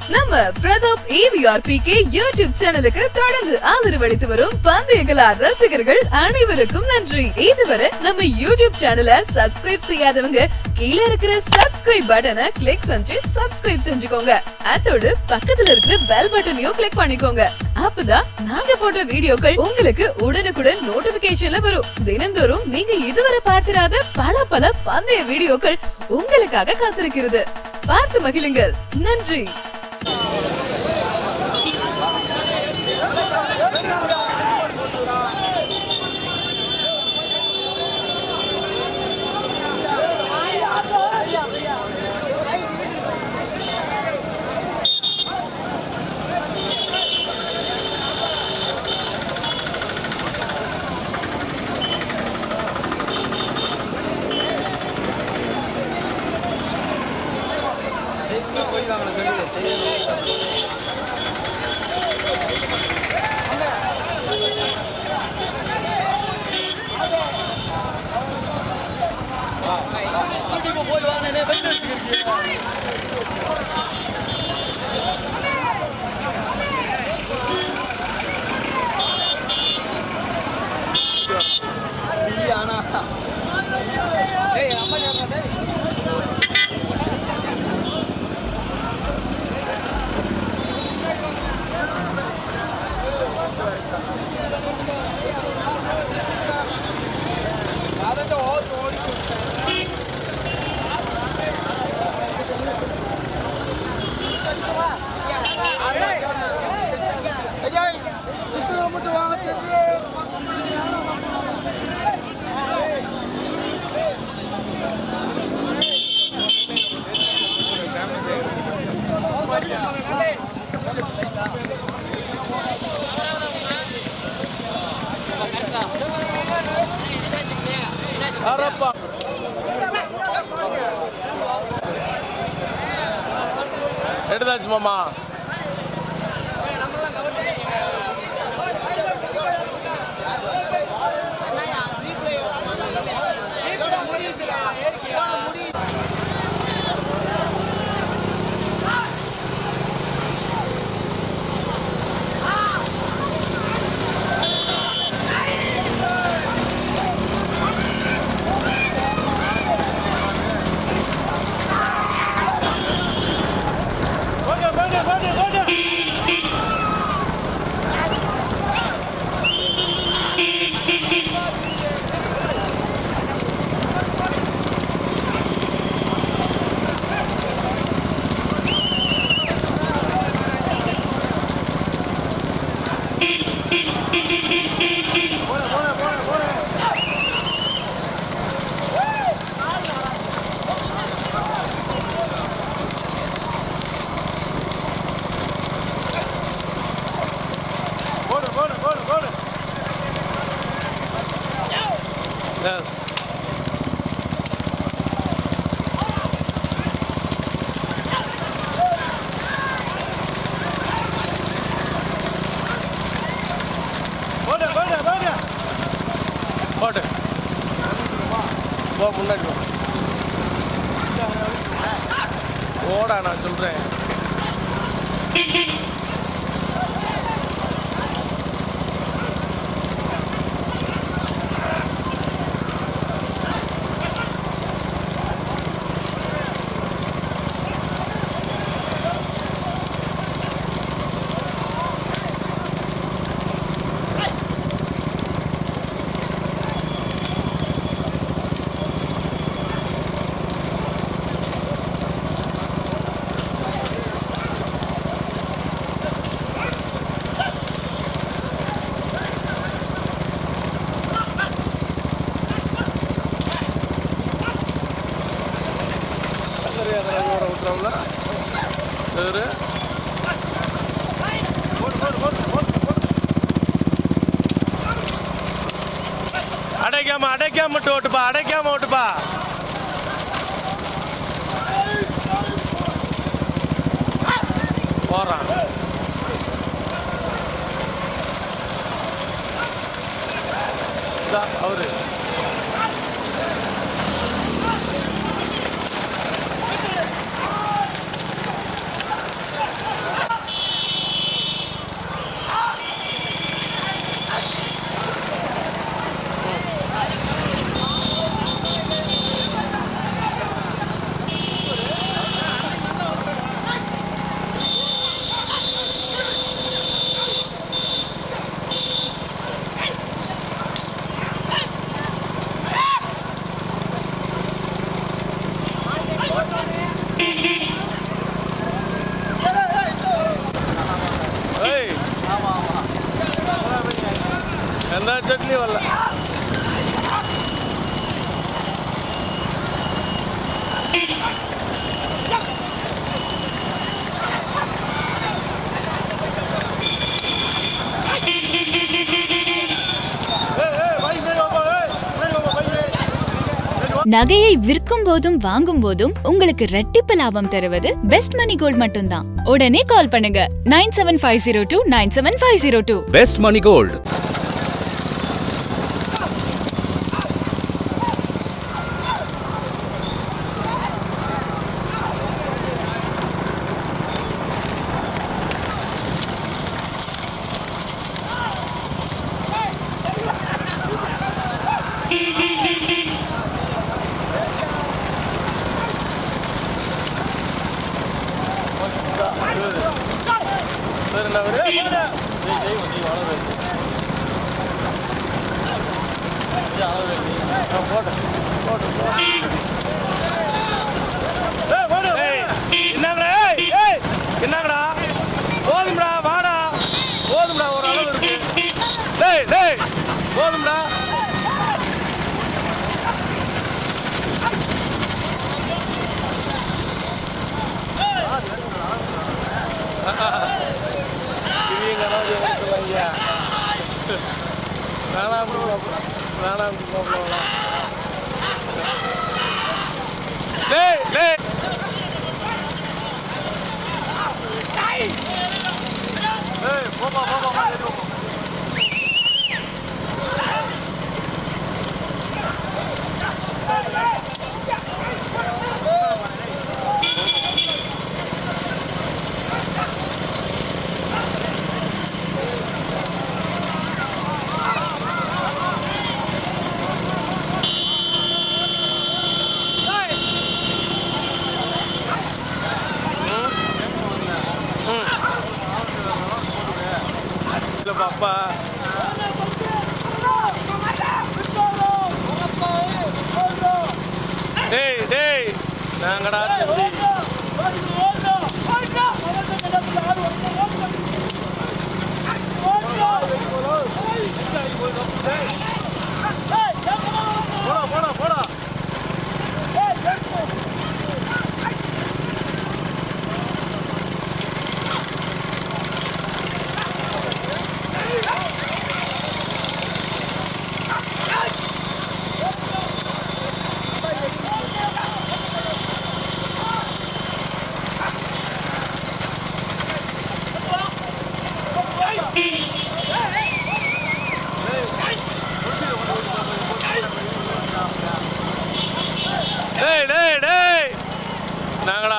நம்ம பிரதாப் ஏவிஆர்பிகே யூடியூப் சேனலுக்கு தொடர்ந்து ஆதரவளித்து வரும் பந்தயகலா ரசிகர்கள் அனைவருக்கும் நன்றி இதுவரை நம்ம யூடியூப் சேனலை சப்ஸ்கிரைப் செய்யாதவங்க கீழ இருக்கிற சப்ஸ்கிரைப் பட்டனை கிளிக் செஞ்சு சப்ஸ்கிரைப் செஞ்சுக்கோங்க அதோடு பக்கத்துல இருக்கிற பெல் பட்டனையும் கிளிக் பண்ணிக்கோங்க அப்பதான் நாங்க போடுற வீடியோக்கள் உங்களுக்கு உடனுக்குடன் நோட்டிபிகேஷன்ல வரும் தினந்தோறும் நீங்க இதுவரை பார்த்திராத பல பல பந்தய வீடியோக்கள் உங்களுக்காக காத்திருக்கிறது பார்த்து மகிழுங்கள் நன்றி எடுத்தாச்சு மாமா Yes. போட்டு போ முன்னாடி போ. ஓடா நான் சொல்றேன் சரி அதில் ஓட விட்டுறோம்ல சரி அடைக்காம அடைக்காம மட்டும் ஓட்டுப்பா அடைக்காம ஓட்டுப்பா போறான் இதா, அவரு எந்த சட்னி வரல நகையை விற்கும் போதும் வாங்கும் போதும் உங்களுக்கு ரெட்டிப்பு லாபம் தருவது பெஸ்ட் மணி கோல்ட் மட்டும்தான் உடனே கால் பண்ணுங்க nine seven five zero two nine seven five zero two best money gold சரி நான் ஒரு- ஏய், போடா. ஏய், ஜெய், ஜெய், வாழ வை. ஜெய், வாழ வை. ஆ, போடு. போடு, போடு. ஏய், போடு, ஏய், என்னங்கடா, ஏய், ஏய், என்னங்கடா? போதும்டா, வாடா. போதும்டா, ஒரு அளவு இருக்கு. டேய், டேய், போதும்டா. இவங்க தான் எடுத்துவாங்க வேணாம் bro. வேணாம் bro, போகலாம் டேய் டேய் ஏய் போப்பா போப்பா போப்பா இல்ல பாப்பா டேய் டேய் நாங்கடா தம்பி போடா போடா போடா டேய் டேய் டேய் நாங்கடா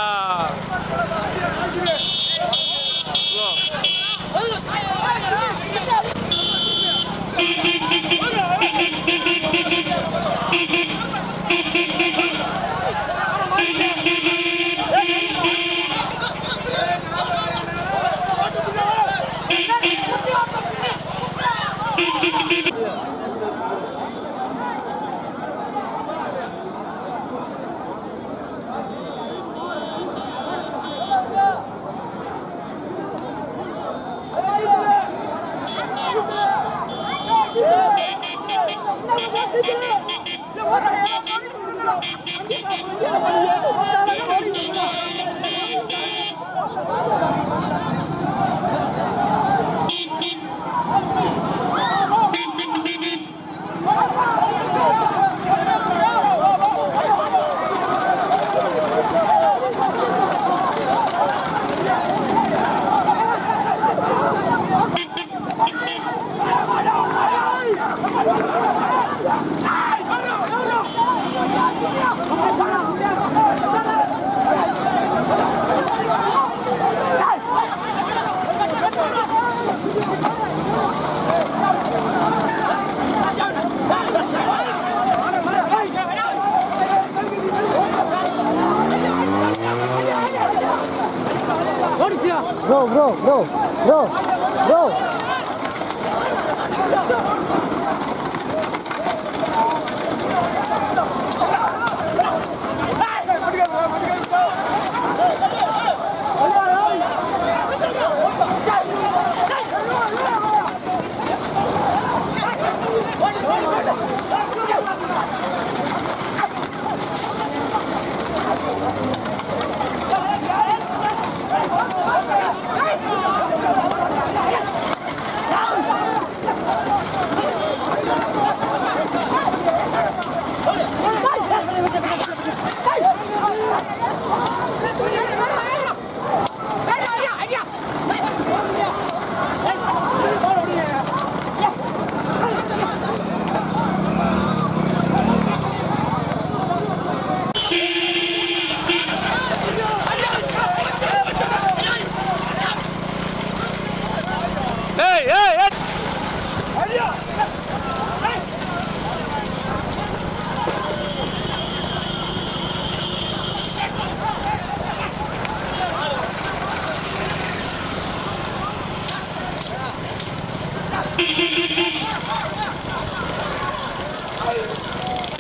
Bro, bro, bro, bro, bro.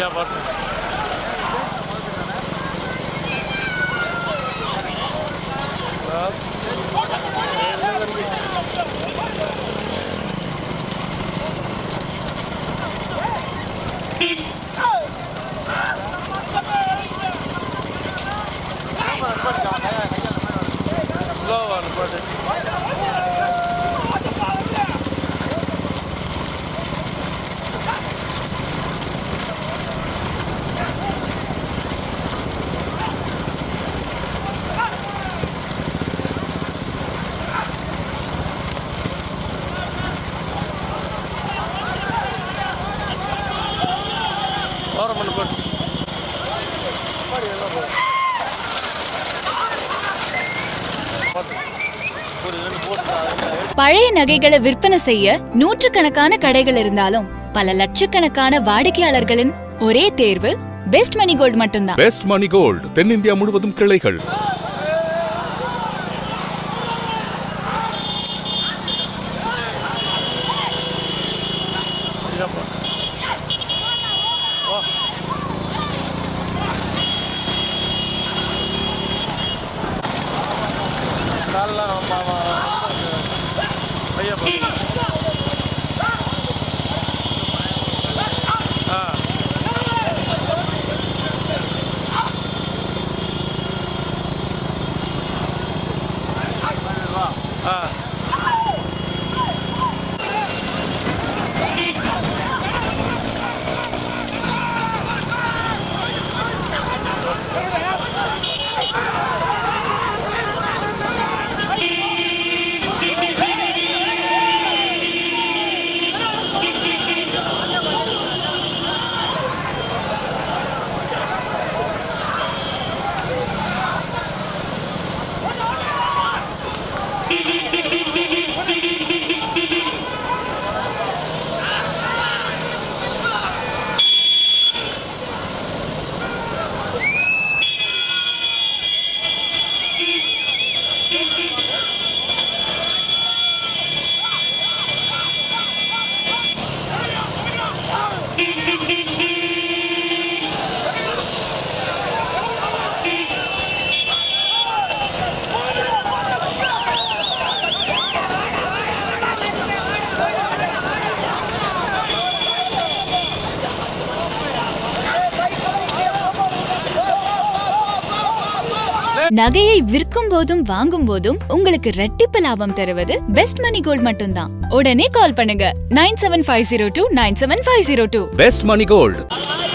இந்த பார்த்து ஸ்லோவாக பாட்டு ஓரம் பண்ணு போட்டு பழைய நகைகளை விற்பனை செய்ய நூற்றுக்கணக்கான கடைகள் இருந்தாலும் பல லட்சக்கணக்கான வாடிக்கையாளர்களின் ஒரே தேர்வு பெஸ்ட் மணி கோல்ட் மட்டும்தான் பெஸ்ட் மணி கோல்ட் தென்னிந்தியா முழுவதும் கிளைகள் காலெல்லாம் நம்ம ஐயா ஆ ஆ நகையை விற்கும் போதும் வாங்கும் போதும் உங்களுக்கு ரெட்டிப்பு லாபம் தருவது பெஸ்ட் மணி கோல்ட் மட்டும்தான் உடனே கால் பண்ணுங்க nine seven five zero two nine seven five zero two best money gold